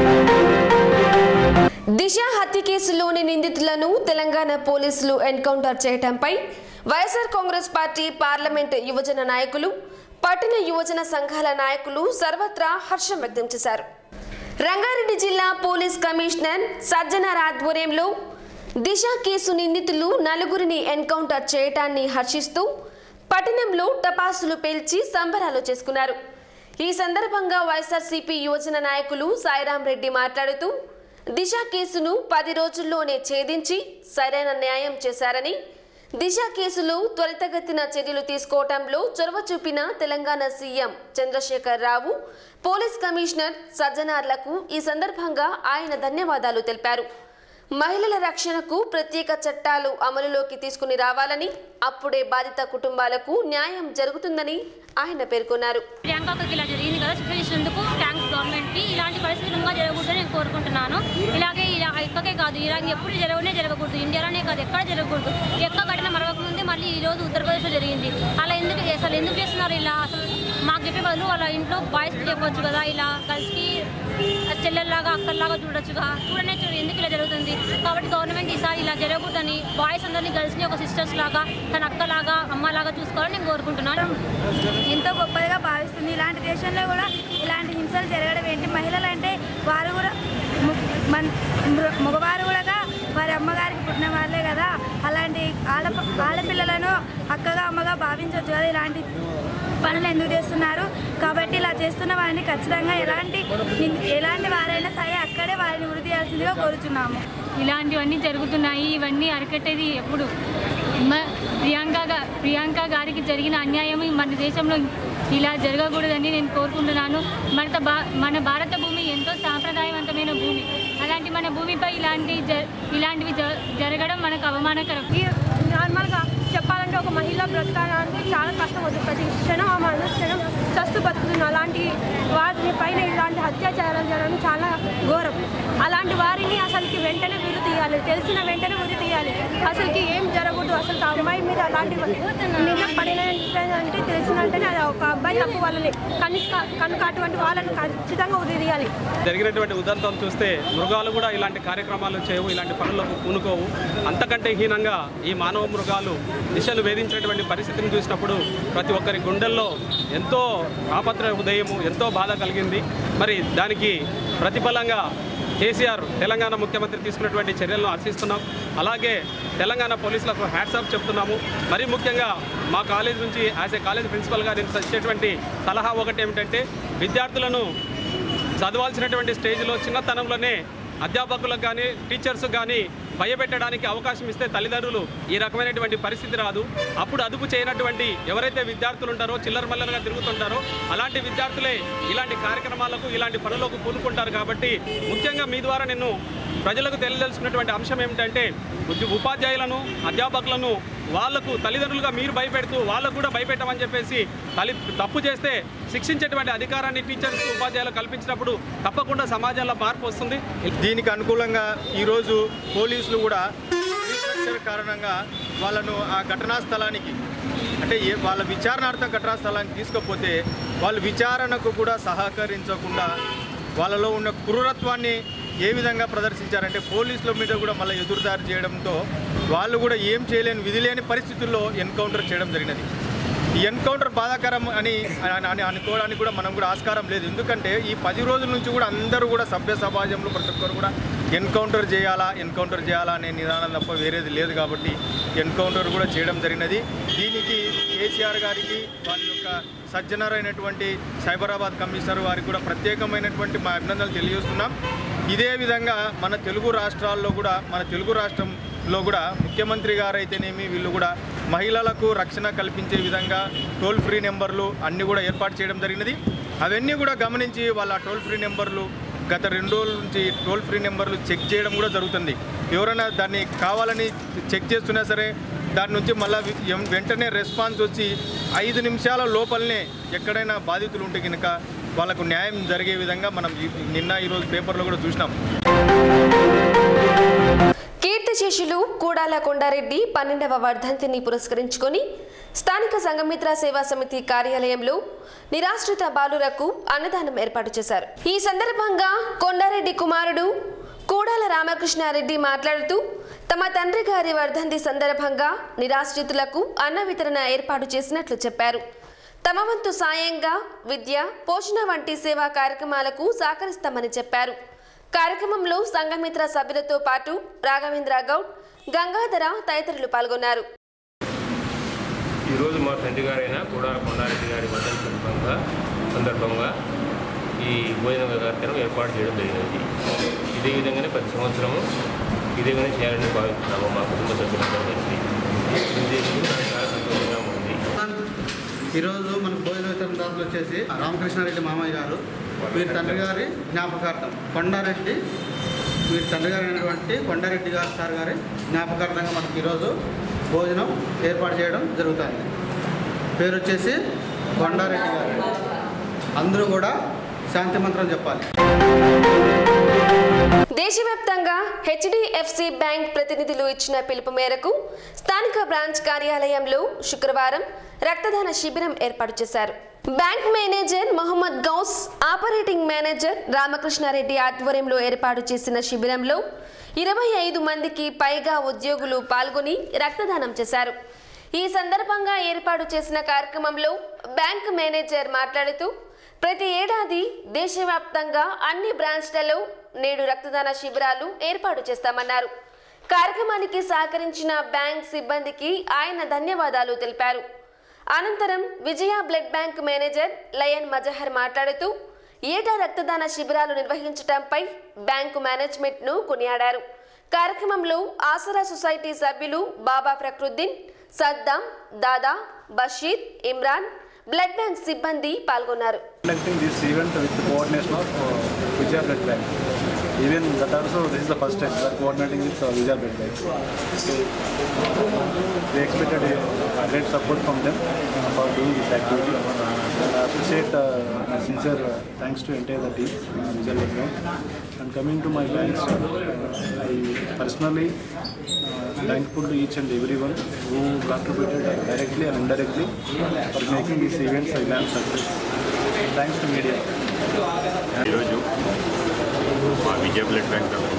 దిశ హత్య కేసులోని నిందితులను తెలంగాణ పోలీసులు ఎన్కౌంటర్ చేయడంపై వైఎస్ఆర్ కాంగ్రెస్ పార్టీ పార్లమెంట్ యువజన నాయకులు పట్టణ యువజన సంఘాల నాయకులు సర్వత్రా హర్షం వ్యక్తం చేశారు రంగారెడ్డి జిల్లా పోలీస్ కమిషనర్ సజ్జనార్ ఆధ్వర్యంలో దిశ కేసు నిందితులు నలుగురిని ఎన్కౌంటర్ చేయటాన్ని హర్షిస్తూ పట్టణంలో టపాసులు పేల్చి సంబరాలు చేసుకున్నారు ఈ సందర్భంగా వైఎస్ఆర్సీపీ యువజన నాయకులు సాయిరాం రెడ్డి మాట్లాడుతూ దిశ కేసును పది రోజుల్లోనే ఛేదించి సరైన న్యాయం చేశారని దిశ కేసులో త్వరితగతిన చర్యలు తీసుకోవటంలో చొరవ చూపిన Telangana CM Chandrashekar Rao police commissioner సజ్జనార్లకు ఈ సందర్భంగా ఆయన ధన్యవాదాలు తెలిపారు మహిళల రక్షణకు ప్రత్యేక చట్టాలు అమలులోకి తీసుకుని రావాలని అప్పుడే బాధిత కుటుంబాలకు న్యాయం జరుగుతుందని ఆయన పేర్కొన్నారు ప్రియాంకకి ఇలా జరిగింది కదా శిక్ష చేసినందుకు థ్యాంక్స్ గవర్నమెంట్కి ఇలాంటి పరిస్థితులు ఇంకా జరగకూడదని నేను కోరుకుంటున్నాను ఇలాగే ఇలా ఇక్కకే కాదు ఇలా ఎప్పుడు జరగనే జరగకూడదు ఇండియాలోనే కాదు ఎక్కడ జరగకూడదు ఎక్క ఘటన మరవక ముందే మళ్ళీ ఈ రోజు ఉత్తరప్రదేశ్లో జరిగింది అలా ఎందుకు అసలు ఎందుకు చేస్తున్నారు ఇలా అసలు మాకు చెప్పే బదులు వాళ్ళ ఇంట్లో బాయ్స్ చెప్పొచ్చు కదా ఇలా కలిసి చెల్లెల్లాగా అక్కల్లాగా చూడొచ్చుగా చూడనే చూడు ఎందుకు ఇలా జరుగుతుంది కాబట్టి గవర్నమెంట్ ఈసారి ఇలా జరగకూడదని బాయ్స్ అందరినీ గర్ల్స్ని ఒక సిస్టర్స్ లాగా తన అక్కలాగా అమ్మలాగా చూసుకోవాలని నేను కోరుకుంటున్నాను ఎంతో గొప్పదిగా భావిస్తుంది ఇలాంటి దేశంలో కూడా ఇలాంటి హింసలు జరగడం ఏంటి మహిళలు అంటే వారు కూడా ము- మన్ మృ- మగవారు కూడా వారి అమ్మగారికి పుట్టిన వాళ్ళే కదా అలాంటి ఆడ ఆడపిల్లలను అక్కగా అమ్మగా భావించవచ్చు కదా ఇలాంటి పనులు ఎందుకు చేస్తున్నారు కాబట్టి ఇలా చేస్తున్న వారిని ఖచ్చితంగా ఎలాంటి నింద- ఎలాంటి వారైనా సరే అక్కడే వారిని వృద్ధి చేయాల్సిందిగా కోరుచున్నాము ఇలాంటివన్నీ జరుగుతున్నాయి ఇవన్నీ అరికట్టేది ఎప్పుడు మ- ప్రియాంక గా- ప్రియాంక గారికి జరిగిన అన్యాయం మన దేశంలో ఇలా జరగకూడదని నేను కోరుకుంటున్నాను మన బా మన భారత భూమి ఎంతో సాంప్రదాయవంతమైన భూమి అలాంటి మన భూమిపై ఇలాంటి జ- ఇలాంటివి జ- జరగడం మనకు అవమానకరం నార్మల్గా చెప్పాలంటే ఒక మహిళ బ్రతకడానికి చాలా కష్టం అవుతుంది ప్రతి క్షణం ఆమె అనుక్షణం చస్తూ బతుకుతుంది అలాంటి వారి పైన ఇలాంటి అత్యాచారాలు జరగడం చాలా ఘోరం అలాంటి వారిని అసలుకి వెంటనే ఉరి తీయాలి తెలిసిన వెంటనే ఉరి తీయాలి అసలుకి ఏం జరగకూడదు అసలు ఆ అమ్మాయి మీద అలాంటి నిన్న పడినంటే తెలిసిన వెంటనే అది ఒక అబ్బాయి తప్పు వాళ్ళని కనుక కనుక అటువంటి వాళ్ళని ఖచ్చితంగా ఉరి తీయాలి జరిగినటువంటి ఉదంతం చూస్తే మృగాలు కూడా ఇలాంటి కార్యక్రమాలు చేయవు ఇలాంటి పనులకు పూనుకోవు అంతకంటే హీనంగా ఈ మానవ మృగాలు దిశను వేధించినటువంటి పరిస్థితిని చూసినప్పుడు ప్రతి ఒక్కరి గుండెల్లో ఎంతో ఆపత్ర ఉదయము ఎంతో బాధ కలిగింది మరి దానికి ప్రతిఫలంగా కేసీఆర్ తెలంగాణ ముఖ్యమంత్రి తీసుకున్నటువంటి చర్యలను హర్షిస్తున్నాం అలాగే తెలంగాణ పోలీసులకు హ్యాట్సాప్ చెప్తున్నాము మరీ ముఖ్యంగా మా కాలేజ్ నుంచి యాజ్ ఏ కాలేజ్ ప్రిన్సిపల్గా నేను ఇచ్చేటువంటి సలహా ఒకటి ఏమిటంటే విద్యార్థులను చదవాల్సినటువంటి స్టేజ్లో చిన్నతనంలోనే అధ్యాపకులకు కానీ టీచర్స్ కానీ భయపెట్టడానికి అవకాశం ఇస్తే తల్లిదండ్రులు ఈ రకమైనటువంటి పరిస్థితి రాదు అప్పుడు అదుపు చేయనటువంటి ఎవరైతే విద్యార్థులు ఉంటారో చిల్లర మల్లరగా తిరుగుతుంటారో అలాంటి విద్యార్థులే ఇలాంటి కార్యక్రమాలకు ఇలాంటి పనులకు పూనుకుంటారు కాబట్టి ముఖ్యంగా మీ ద్వారా నేను ప్రజలకు తెలియదలుచుకున్నటువంటి అంశం ఏమిటంటే ఉద్య- ఉపాధ్యాయులను అధ్యాపకులను వాళ్లకు తల్లిదండ్రులుగా మీరు భయపెడుతూ వాళ్ళకు కూడా భయపెట్టమని చెప్పేసి తల్లి తప్పు చేస్తే శిక్షించేటువంటి అధికారాన్ని టీచర్స్ ఉపాధ్యాయులకు కల్పించినప్పుడు తప్పకుండా సమాజంలో మార్పు వస్తుంది దీనికి అనుకూలంగా ఈరోజు పోలీసులు కూడా రీస్ట్రక్చర్ కారణంగా వాళ్ళను ఆ ఘటనా స్థలానికి అంటే ఏ వాళ్ళ విచారణార్థం ఘటనా స్థలానికి తీసుకపోతే వాళ్ళు విచారణకు కూడా సహకరించకుండా వాళ్ళలో ఉన్న క్రూరత్వాన్ని ఏ విధంగా ప్రదర్శించారంటే పోలీసుల మీద కూడా మళ్ళీ ఎదురుదారి చేయడంతో వాళ్ళు కూడా ఏం చేయలేని విధి లేని పరిస్థితుల్లో ఎన్కౌంటర్ చేయడం జరిగినది ఈ ఎన్కౌంటర్ బాధాకరం అని అని- అని అనుకోవడానికి కూడా మనం కూడా ఆస్కారం లేదు ఎందుకంటే ఈ పది రోజుల నుంచి కూడా అందరూ కూడా సభ్య సమాజంలో ప్రతి ఒక్కరు కూడా ఎన్కౌంటర్ చేయాలా ఎన్కౌంటర్ చేయాలా అనే నిదానం తప్ప వేరేది లేదు కాబట్టి ఎన్కౌంటర్ కూడా చేయడం జరిగినది దీనికి కేసీఆర్ గారికి వాళ్ళ యొక్క సజ్జనరైనటువంటి సైబరాబాద్ కమిషనర్ వారికి కూడా ప్రత్యేకమైనటువంటి మా అభినందనలు తెలియజేస్తున్నాం ఇదే విధంగా మన తెలుగు రాష్ట్రాల్లో కూడా మన తెలుగు రాష్ట్రంలో కూడా ముఖ్యమంత్రి గారు అయితేనేమి వీళ్ళు కూడా మహిళలకు రక్షణ కల్పించే విధంగా టోల్ ఫ్రీ నెంబర్లు అన్నీ కూడా ఏర్పాటు చేయడం జరిగినది అవన్నీ కూడా గమనించి వాళ్ళ టోల్ ఫ్రీ నెంబర్లు గత రెండు రోజుల నుంచి టోల్ ఫ్రీ నెంబర్లు చెక్ చేయడం కూడా జరుగుతుంది ఎవరైనా దాన్ని కావాలని చెక్ చేస్తున్నా సరే దాని నుంచి మళ్ళీ వెంటనే రెస్పాన్స్ వచ్చి ఐదు నిమిషాల లోపలనే ఎక్కడైనా బాధితులు ఉంటే కనుక వాళ్ళకు న్యాయం జరిగే విధంగా మనం ఈ- నిన్న ఈరోజు పేపర్లో కూడా చూసినాం కీర్తిశేషులు కూడాల కొండారెడ్డి పన్నెండవ వర్ధంతిని పురస్కరించుకొని స్థానిక సంఘమిత్ర సేవా సమితి కార్యాలయంలో నిరాశ్రిత బాలురకు అన్నదానం ఏర్పాటు చేశారు ఈ సందర్భంగా కొండారెడ్డి కుమారుడు కూడాల రామకృష్ణారెడ్డి మాట్లాడుతూ తమ తండ్రి గారి వర్ధంతి సందర్భంగా నిరాశ్రితులకు అన్న వితరణ ఏర్పాటు చేసినట్లు చెప్పారు తమ వంతు సాయంగా విద్య పోషణ వంటి సేవా కార్యక్రమాలకు సహకరిస్తామని చెప్పారు కార్యక్రమంలో సంఘమిత్ర సభ్యులతో పాటు రాఘవేంద్ర గౌడ్ గంగాధర తదితరులు పాల్గొన్నారు ఈరోజు మా ఫ్రెండ్ గారైన కూడార కొండారెడ్డి గారి వర్ధన సందర్భంగా సందర్భంగా ఈ భోజన కార్యక్రమం ఏర్పాటు చేయడం జరిగినది ఇదే విధంగానే ప్రతి సంవత్సరము ఇదే విధంగా చేయాలని భావిస్తున్నాము మా కుటుంబ సభ్యులందరూ కలిసి ఉద్దేశం నాకు చాలా సంతోషంగా ఉంది ఈరోజు మనకు భోజన వితరణ దాతలు వచ్చేసి రామకృష్ణారెడ్డి మామయ్య గారు వీరి తండ్రి గారి జ్ఞాపకార్థం కొండారెడ్డి వీరి తండ్రి గారు అయినటువంటి కొండారెడ్డి గారు సార్ గారి జ్ఞాపకార్థంగా మనకి ఈరోజు భోజనం ఏర్పాటు చేయడం జరుగుతుంది పేరు వచ్చేసి కొండారెడ్డి గారు అందరూ కూడా శాంతి మంత్రం చెప్పాలి దేశవ్యాప్తంగా హెచ్డిఎఫ్సి బ్యాంక్ ప్రతినిధులు ఇచ్చిన పిలుపు మేరకు స్థానిక బ్రాంచ్ కార్యాలయంలో శుక్రవారం రక్తదాన శిబిరం ఏర్పాటు చేశారు bank manager Mohammed Ghouse operating manager Ramakrishna Reddy ఆధ్వర్యంలో ఏర్పాటు చేసిన శిబిరంలో ఇరవై ఐదు మందికి పైగా ఉద్యోగులు పాల్గొని రక్తదానం చేశారు ఈ సందర్భంగా ఏర్పాటు చేసిన కార్యక్రమంలో బ్యాంక్ మేనేజర్ మాట్లాడుతూ ప్రతి ఏడాది దేశవ్యాప్తంగా అన్ని బ్రాంచ్లలో నేడు రక్తదాన శిబిరాలు ఏర్పాటు చేస్తామన్నారు కార్యక్రమానికి సహకరించిన బ్యాంక్ సిబ్బందికి ఆయన ధన్యవాదాలు తెలిపారు అనంతరం Vijaya blood bank manager lion Mazhar మాట్లాడుతూ ఏటా రక్తదాన శిబిరాలు నిర్వహించడంపై బ్యాంకు మేనేజ్మెంట్ను కొనియాడారు కార్యక్రమంలో ఆసరా సొసైటీ సభ్యులు బాబా ఫక్రుద్దీన్ సద్దాం దాదా బషీర్ ఇమ్రాన్ బ్లడ్ బ్యాంక్ సిబ్బంది పాల్గొన్నారు conducting this event with the coordination of uh, Vijaya Blood Bank. Even that also, this is the first time we are coordinating with uh, Vijaya Blood Bank. So, we expected a great support from them uh, for doing this activity. And I appreciate uh, sincere uh, thanks to entire the team, uh, Vijaya Blood Bank. And coming to my banks, uh, I personally uh, thankful to each and everyone who contributed uh, directly and indirectly for making these events a grand success. Thanks to media ఈరోజు మా Vijaya blood bank తరఫున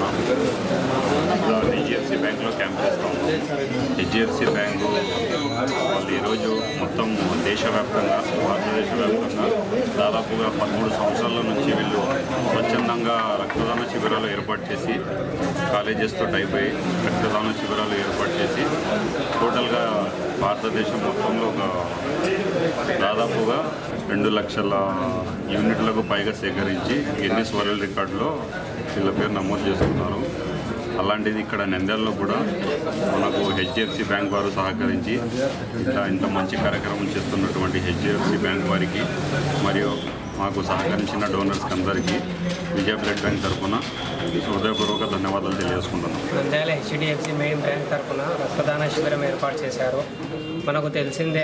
HDFC బ్యాంక్లో camp చేస్తాము HDFC bank వాళ్ళు ఈరోజు మొత్తం దేశవ్యాప్తంగా భారతదేశ వ్యాప్తంగా దాదాపుగా పదమూడు సంవత్సరాల నుంచి వీళ్ళు స్వచ్ఛందంగా రక్తదాన శిబిరాలు ఏర్పాటు చేసి కాలేజెస్తో అయిపోయి రక్తదాన శిబిరాలు ఏర్పాటు చేసి టోటల్గా భారతదేశం మొత్తంలో ఒక దాదాపుగా రెండు లక్షల యూనిట్లకు పైగా సేకరించి గిన్నిస్ వరల్డ్ రికార్డులో వీళ్ళ పేరు నమోదు చేసుకున్నారు అలాంటిది ఇక్కడ నంద్యాలలో కూడా మనకు హెచ్డిఎఫ్సి బ్యాంక్ వారు సహకరించి ఇట్లా ఇంత మంచి కార్యక్రమం చేస్తున్నటువంటి హెచ్డిఎఫ్సి బ్యాంక్ వారికి మరియు మాకు సహకరించిన డోనర్స్కి అందరికీ విజయ బ్లడ్ బ్యాంక్ తరఫున హృదయపూర్వక ధన్యవాదాలు తెలియజేసుకుంటున్నాం నంద్యాల హెచ్డిఎఫ్సి మెయిన్ బ్యాంక్ తరఫున రక్తదాన శిబిరం ఏర్పాటు చేశారు మనకు తెలిసిందే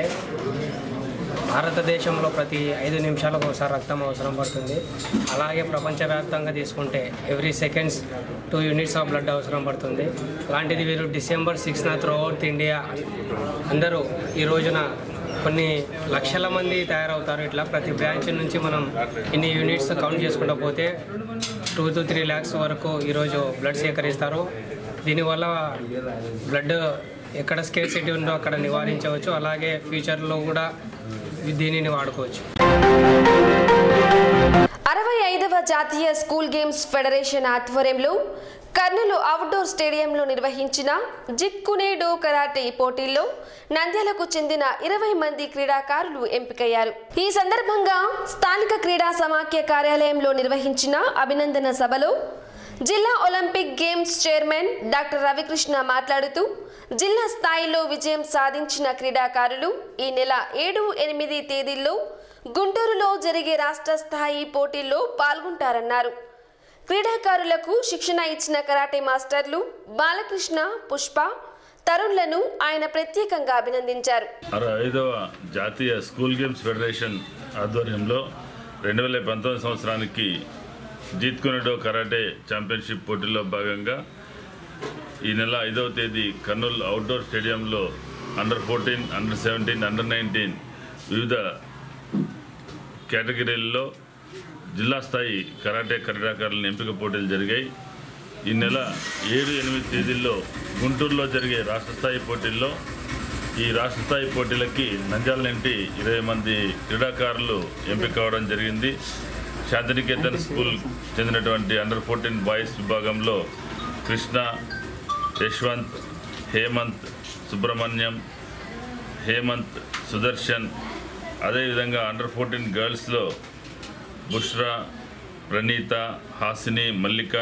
భారతదేశంలో ప్రతి ఐదు నిమిషాలకు ఒకసారి రక్తం అవసరం పడుతుంది అలాగే ప్రపంచవ్యాప్తంగా తీసుకుంటే every seconds two units of blood అవసరం పడుతుంది అలాంటిది వీరు డిసెంబర్ సిక్స్న త్రూ అవుట్ ఇండియా అందరూ ఈ రోజున కొన్ని లక్షల మంది తయారవుతారు ఇట్లా ప్రతి బ్రాంచ్ నుంచి మనం ఇన్ని యూనిట్స్ కౌంట్ చేసుకుంటూ పోతే టూ టు త్రీ ల్యాక్స్ వరకు ఈరోజు బ్లడ్ సేకరిస్తారు దీనివల్ల బ్లడ్ ఎక్కడ స్కేర్సిటీ ఉందో అక్కడ నివారించవచ్చు అలాగే ఫ్యూచర్లో కూడా దీనిని వాడుకోవచ్చు అరవై ఐదవ జాతీయ స్కూల్ గేమ్స్ ఫెడరేషన్ ఆధ్వర్యంలో కర్నూలు అవుట్డోర్ స్టేడియంలో నిర్వహించిన జిక్కునేడో కరాటే పోటీల్లో నంద్యాలకు చెందిన ఇరవై మంది క్రీడాకారులు ఎంపికయ్యారు ఈ సందర్భంగా స్థానిక క్రీడా సమాఖ్య కార్యాలయంలో నిర్వహించిన అభినందన సభలో జిల్లా Olympic games chairman doctor Ravikrishna మాట్లాడుతూ జిల్లా స్థాయిలో విజయం సాధించిన క్రీడాకారులు ఈ నెల ఏడు ఎనిమిది తేదీల్లో గుంటూరులో జరిగే రాష్ట్ర స్థాయి పోటీల్లో పాల్గొంటారన్నారు క్రీడాకారులకు శిక్షణ ఇచ్చిన కరాటే మాస్టర్లు బాలకృష్ణ పుష్ప తరుణ్లను ఆయన ప్రత్యేకంగా అభినందించారు అరవై ఐదవ జాతీయ స్కూల్ గేమ్స్ ఫెడరేషన్ ఆధ్వర్యంలో రెండు వేల పంతొమ్మిది సంవత్సరానికి జీత్కొనిడో కరాటే ఛాంపియన్షిప్ పోటీల్లో భాగంగా ఈ నెల ఐదవ తేదీ కర్నూలు అవుట్డోర్ స్టేడియంలో under fourteen under seventeen under nineteen వివిధ కేటగిరీల్లో జిల్లా స్థాయి కరాటే క్రీడాకారుల ఎంపిక పోటీలు జరిగాయి ఈ నెల ఏడు ఎనిమిది తేదీల్లో గుంటూరులో జరిగే రాష్ట్ర స్థాయి పోటీల్లో ఈ రాష్ట్ర స్థాయి పోటీలకి నంద్యాల నుండి ఇరవై మంది క్రీడాకారులు ఎంపిక కావడం జరిగింది శాంతినికేతన్ స్కూల్ చెందినటువంటి అండర్ ఫోర్టీన్ బాయ్స్ విభాగంలో కృష్ణ యశ్వంత్ హేమంత్ సుబ్రహ్మణ్యం హేమంత్ సుదర్శన్ అదేవిధంగా అండర్ ఫోర్టీన్ గర్ల్స్లో బుష్రా ప్రణీత హాసిని మల్లిక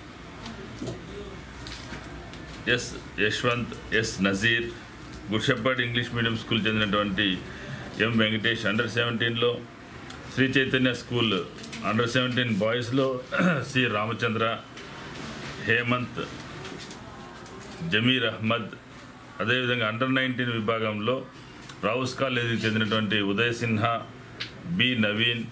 ఎస్ యశ్వంత్ ఎస్ నజీర్ గుర్షప్పడ్ ఇంగ్లీష్ మీడియం స్కూల్ చెందినటువంటి ఎం వెంకటేష్ అండర్ సెవెంటీన్లో Sri Chaitanya school under seventeen బాయ్స్లో సి రామచంద్ర హేమంత్ జమీర్ అహ్మద్ అదేవిధంగా అండర్ నైన్టీన్ విభాగంలో రావుస్ కాలేజీకి చెందినటువంటి ఉదయ్ సిన్హా బి నవీన్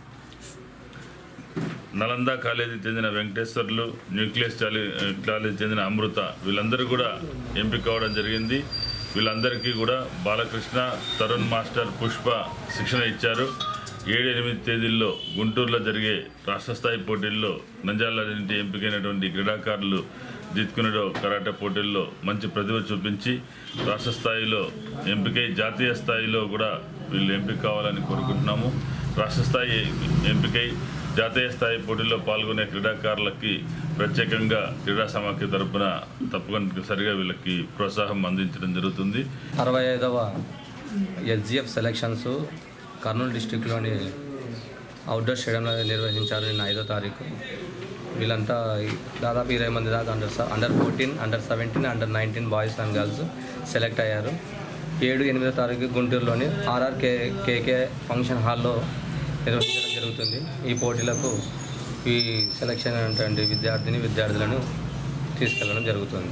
నలంద కాలేజీకి చెందిన వెంకటేశ్వర్లు న్యూక్లియస్ చాలి- కాలేజీకి చెందిన అమృత వీళ్ళందరూ కూడా ఎంపిక కావడం జరిగింది వీళ్ళందరికీ కూడా బాలకృష్ణ తరుణ్ మాస్టర్ పుష్ప శిక్షణ ఇచ్చారు ఏడు ఎనిమిది తేదీల్లో గుంటూరులో జరిగే రాష్ట్ర స్థాయి పోటీల్లో నంద్యాల నుండి ఎంపికైనటువంటి క్రీడాకారులు జిత్కునడో కరాటే పోటీల్లో మంచి ప్రతిభ చూపించి రాష్ట్ర స్థాయిలో ఎంపికై జాతీయ స్థాయిలో కూడా వీళ్ళు ఎంపిక కావాలని కోరుకుంటున్నాము రాష్ట్ర స్థాయి ఎంపికై జాతీయ స్థాయి పోటీల్లో పాల్గొనే క్రీడాకారులకి ప్రత్యేకంగా క్రీడా సమాఖ్య తరపున తప్పనిసరిగా వీళ్ళకి ప్రోత్సాహం అందించడం జరుగుతుంది అరవై ఐదవ ఎస్జిఎఫ్ సెలక్షన్స్ కర్నూలు డిస్టిక్లోని అవుట్డోర్ స్టేడియంలో నిర్వహించారు నిన్న ఐదో తారీఖు వీళ్ళంతా ఈ దాదాపు ఇరవై మంది దాకా under under fourteen under seventeen under nineteen boys and girls select అయ్యారు ఏడు ఎనిమిదో తారీఖు గుంటూరులోని ఆర్ఆర్ కే కేకే ఫంక్షన్ హాల్లో నిర్వహించడం జరుగుతుంది ఈ పోటీలకు ఈ సెలక్షన్ అయినటువంటి విద్యార్థిని విద్యార్థులను తీసుకెళ్ళడం జరుగుతుంది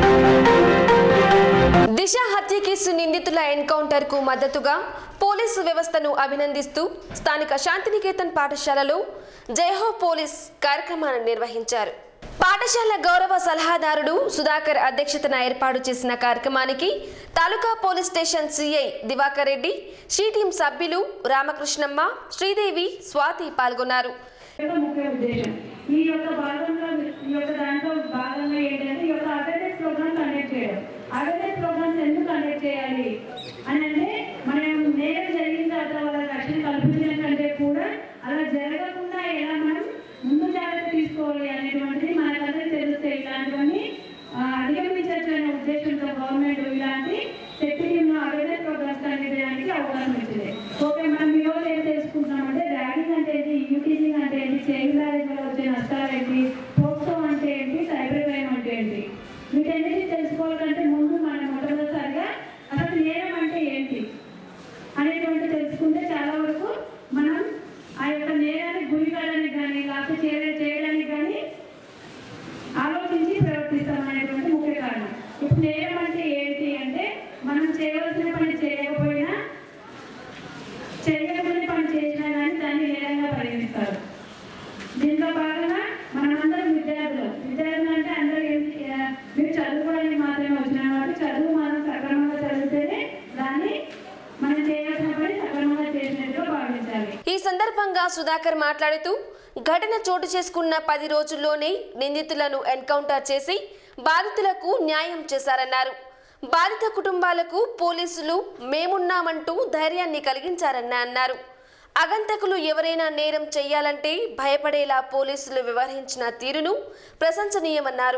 దిశ హత్య కేసు నిందితుల ఎన్కౌంటర్ కు మద్దతుగా పోలీసు వ్యవస్థను అభినందిస్తూ స్థానిక శాంతినికేతన్ పాఠశాలలో జయహో పోలీస్ కార్యక్రమాన్ని నిర్వహించారు పాఠశాల గౌరవ సలహాదారుడు సుధాకర్ అధ్యక్షతన ఏర్పాటు చేసిన కార్యక్రమానికి taluka police station CI Diwakar Reddy she team సభ్యులు రామకృష్ణమ్మ శ్రీదేవి స్వాతి పాల్గొన్నారు ముఖ్య ఉద్దేశం ఈ యొక్క భాగంలో ఈ యొక్క దాంట్లో భాగంగా ఏంటంటే ఈ యొక్క అవేర్నెస్ ప్రోగ్రామ్ కండక్ట్ చేయడం అవేర్నెస్ ప్రోగ్రామ్స్ ఎందుకు కండక్ట్ చేయాలి అని అంటే మనం నేరం జరిగిన తర్వాత వాళ్ళ రక్షణ కల్పించడం కంటే కూడా అలా జరగకుండా ఎలా మనం ముందు జాగ్రత్త తీసుకోవాలి అనేటువంటిది మనకందరికీ తెలుస్తే ఇలాంటివన్నీ ఆ, అధిగమించచ్చనే ఉద్దేశంతో గవర్నమెంట్ ఇలాంటి శక్తి టీంలో అవేర్నెస్ ప్రోగ్రామ్స్ కండక్ట్ చేయడానికి అవకాశం ఇచ్చింది ఓకే మనం ఈ రోజు ఏం తెలుసుకుంటున్నామంటే ర్యాగింగ్ అంటే ఏంటి యూటీజింగ్ అంటే ఏంటి చైల్డ్ మ్యారేజ్ వల్ల వచ్చే నష్టాలు ఏంటి పోక్సో అంటే ఏంటి సైబర్ క్రైమ్ అంటే ఏంటి వీటన్నిటి తెలుసుకోవాలంటే ముందు మనం మొట్టమొదటిసారిగా అసలు నేరం అంటే ఏంటి అనేటువంటి తెలుసుకుంటే చాలా వరకు మనం ఆ యొక్క నేరానికి గురి కావడానికి కానీ లేకపోతే చేయ- చేయడానికి కానీ ఆలోచించి ప్రవర్తిస్తాం అనేటువంటి ముఖ్య కారణం ఇప్పుడు నేరం అంటే ఏంటి అంటే మనం చేయవలసిన పని చేయకపోయినా చేయకూడని పని చేసినా కానీ దాన్ని నేరంగా పరిగణిస్తారు దీంట్లో భాగంగా మనమందరం విద్యార్థులు విద్యార్థులు అంటే అందరూ ఏంటి, ఆ, మీరు చదువుకోవడానికి మాత్రమే వచ్చిన కాబట్టి చదువు మనం సక్రమంగా చదివితేనే దాన్ని మనం చేయాల్సిన పని సక్రమంగా చేసినట్టుగా భావించాలి ఈ సందర్భంగా సుధాకర్ మాట్లాడుతూ ఘటన చోటు చేసుకున్న పది రోజుల్లోనే నిందితులను ఎన్కౌంటర్ చేసి బాధితులకు న్యాయం చేశారన్నారు బాధిత కుటుంబాలకు పోలీసులు మేమున్నామంటూ ధైర్యాన్ని కలిగించారని అన్నారు అగంతకులు ఎవరైనా నేరం చేయాలంటే భయపడేలా పోలీసులు వ్యవహరించిన తీరును ప్రశంసనీయమన్నారు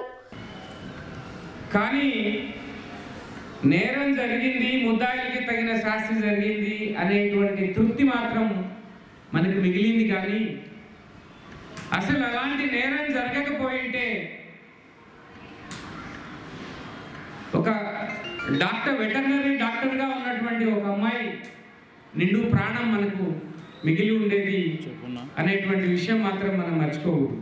కానీ నేరం జరిగింది ముద్దాయిలకి తగిన శాస్తి జరిగింది అనేటువంటి తృప్తి మాత్రం మనకు మిగిలింది కానీ అసలు అలాంటి నేరం జరగకపోయింటే ఒక డాక్టర్ వెటర్నరీ డాక్టర్గా ఉన్నటువంటి ఒక అమ్మాయి నిండు ప్రాణం మనకు మిగిలి ఉండేది అనేటువంటి విషయం మాత్రం మనం మర్చిపోకూడదు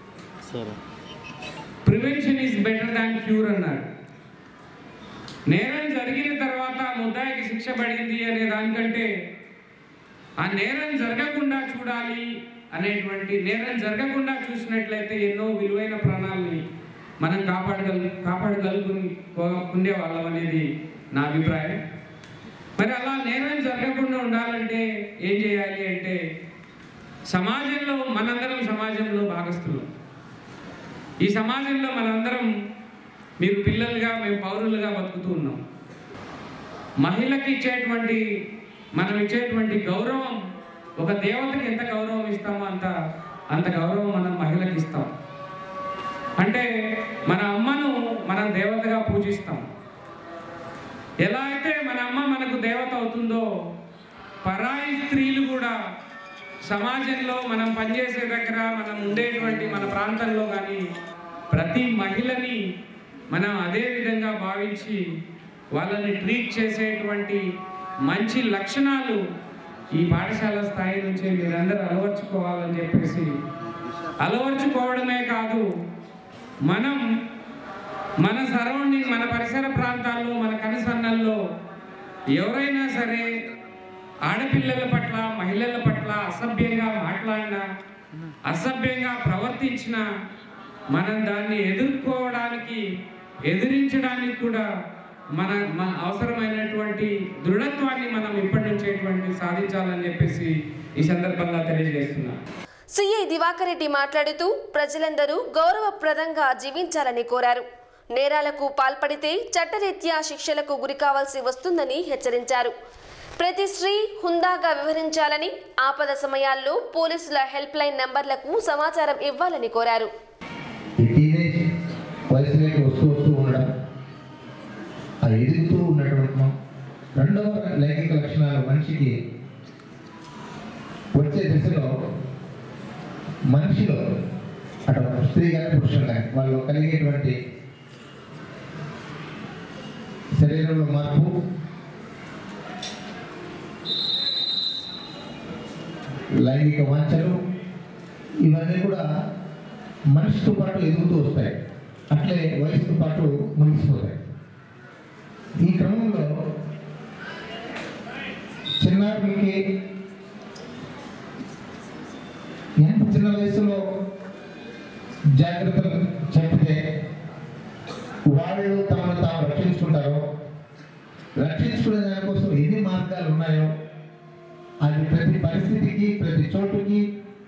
prevention is better than cure అన్నారు నేరం జరిగిన తర్వాత ముద్దాయికి శిక్ష పడింది అనే దానికంటే ఆ నేరం జరగకుండా చూడాలి అనేటువంటి నేరం జరగకుండా చూసినట్లయితే ఎన్నో విలువైన ప్రాణాలని మనం కాపాడగల కాపాడగలుగుకునే వాళ్ళం అనేది నా అభిప్రాయం మరి అలా నేరం జరగకుండా ఉండాలంటే ఏం చేయాలి అంటే సమాజంలో మనందరం సమాజంలో భాగస్థులు ఈ సమాజంలో మనందరం మీరు పిల్లలుగా మేము పౌరులుగా బతుకుతూ ఉన్నాం మహిళకి ఇచ్చేటువంటి మనం ఇచ్చేటువంటి గౌరవం ఒక దేవతకి ఎంత గౌరవం ఇస్తామో అంత అంత గౌరవం మనం మహిళకి ఇస్తాం అంటే మన అమ్మను మనం దేవతగా పూజిస్తాం ఎలా అయితే మన అమ్మ మనకు దేవత అవుతుందో పరాయి స్త్రీలు కూడా సమాజంలో మనం పనిచేసే దగ్గర మనం ఉండేటువంటి మన ప్రాంతంలో కానీ ప్రతి మహిళని మనం అదే విధంగా భావించి వాళ్ళని ట్రీట్ చేసేటువంటి మంచి లక్షణాలు ఈ పాఠశాల స్థాయి నుంచి మీరందరూ అలవర్చుకోవాలని చెప్పేసి అలవర్చుకోవడమే కాదు మనం మన సరౌండింగ్ మన పరిసర ప్రాంతాల్లో మన కనుసన్నల్లో ఎవరైనా సరే ఆడపిల్లల పట్ల మహిళల పట్ల అసభ్యంగా మాట్లాడినా అసభ్యంగా ప్రవర్తించిన మనం దాన్ని ఎదుర్కోవడానికి ఎదిరించడానికి కూడా మన మన అవసరమైనటువంటి దృఢత్వాన్ని మనం ఇప్పటి నుంచేటువంటి సాధించాలని చెప్పేసి ఈ సందర్భంగా తెలియజేస్తున్నాను సిఐ దివాకర్ రెడ్డి మాట్లాడుతూ ప్రజలందరూ గౌరవప్రదంగా జీవించాలని కోరారు నేరాలకు పాల్పడితే చట్టరీత్యా శిక్షలకు గురికావాల్సి వస్తుందని హెచ్చరించారు ప్రతి స్త్రీ హుందాగా వివరించాలని ఆపద సమయాల్లో పోలీసుల హెల్ప్ లైన్ నంబర్లకు సమాచారం ఇవ్వాలని కోరారు ఈ టీనేజ్ వయసులోకి వస్తూ వస్తూ ఉండడం అది ఎదుగుతూ ఉండటం రెండవ లైంగిక లక్షణాలు మనిషికి వచ్చే దిశలో మనిషిలో అటు స్త్రీ కానీ పురుషులు కానీ వాళ్ళు కలిగేటువంటి శరీరంలో మార్పు లైంగిక వాంఛలు ఇవన్నీ కూడా మనిషితో పాటు ఎదుగుతూ వస్తాయి అట్లే వయసుతో పాటు ముగిసిపోతాయి ఈ క్రమంలో చిన్నారులకి ఎంత చిన్న వయసులో జాగ్రత్తలు చెప్తే వాళ్ళు తమను తాము రక్షించుకుంటారో రక్షించుకునే దానికోసం ఎన్ని మార్గాలు ఉన్నాయో అది ప్రతి పరిస్థితికి ప్రతి చోటుకి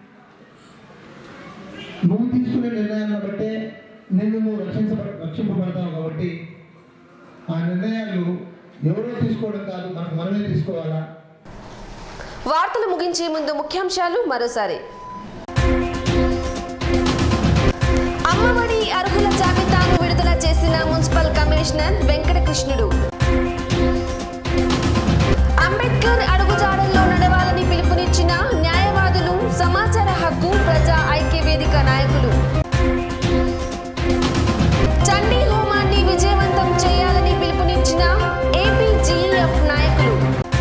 నువ్వు తీసుకునే నిర్ణయాలను బట్టే నిన్ను నువ్వు రక్షించ రక్షింపబడతావు కాబట్టి ఆ నిర్ణయాలు ఎవరో తీసుకోవడం కాదు మనకు మనమే తీసుకోవాలా వార్తలు ముగించే ముందు ముఖ్యాంశాలు మరోసారి అమ్మఒడి అర్హుల జాబితాను విడుదల చేసిన మున్సిపల్ కమిషనర్ వెంకటకృష్ణుడు అంబేద్కర్ అడుగుజాడల్లో నడవాలని పిలుపునిచ్చిన న్యాయవాదులు సమాచార హక్కు ప్రజా ఐక్య వేదిక నాయకులు చండీ హోమాన్ని విజయవంతం చేయాలని పిలుపునిచ్చిన ఏపీజీఎఫ్ నాయకులు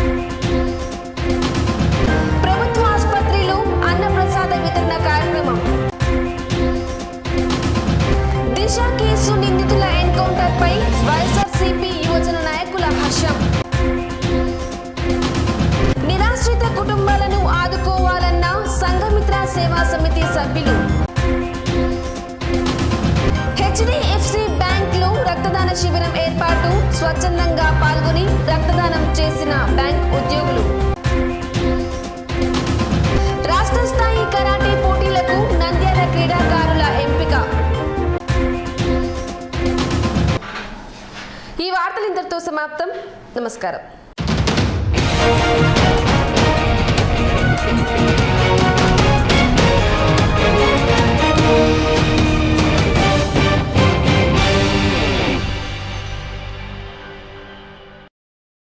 ప్రభుత్వ ఆసుపత్రిలో అన్నప్రసాద వితరణ కార్యక్రమం దిశ కేసు నిందితుల ఎన్కౌంటర్ పై వైఎస్ఆర్సీపీ యువజన నాయకుల హర్షం నిరాశ్రిత కుటుంబాలను ఆదుకోవాలన్న సంఘమిత్ర సేవా సమితి సభ్యులు హెచ్డిఎఫ్సి బ్యాంక్ లో రక్తదాన శిబిరం ఏర్పాటు స్వచ్ఛందంగా పాల్గొని రక్తదానం చేసిన బ్యాంక్ ఉద్యోగులు రాష్ట్ర స్థాయి కరాటే పోటీలకు నంద్యాల క్రీడాకారుల ఎంపిక ఈ వార్తలు ఇంతటితో సమాప్తం నమస్కారం